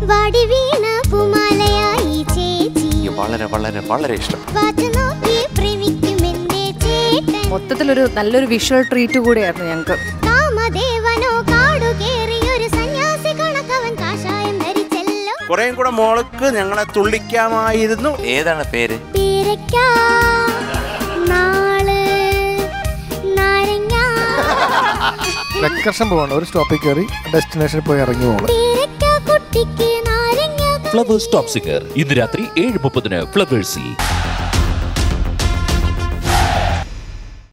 വാടി വീണ പൂമാലയായി ചേച്ചി എനിക്ക് വളരെ വളരെ വളരെ ഇഷ്ടം വാച്ച് നോക്കി പ്രേമിക്കും എന്റെ ചേട്ടൻ മൊത്തത്തിലൊരു നല്ലൊരു വിഷ്വൽ ട്രീറ്റ് കൂടിയായിരുന്നു ഞങ്ങൾക്ക് കാമദേവനോ കാടു കേറിയൊരു സന്യാസി കണക്കവൻ കാഷായം ധരിച്ചല്ലോ കുറേയും കൂടെ മോൾക്ക് ഞങ്ങളെ തുള്ളിക്കാമായിരുന്നു ഏതാണ് പേര് പേരയ്ക്ക നാള് നാരങ്ങ ലക്കർഷം പോവാണ് ഒരു സ്റ്റോപ്പിൽ കയറി ഡെസ്റ്റിനേഷനിൽ പോയി ഇറങ്ങി പോകണം പേരയ്ക്ക കുട്ടിക്ക് നാരങ്ങ ഫ്ലവേഴ്സ് ടോപ് സിംഗർ ഇന്ന് രാത്രി ഏഴ് മുപ്പതിന് ഫ്ലവേഴ്സിൽ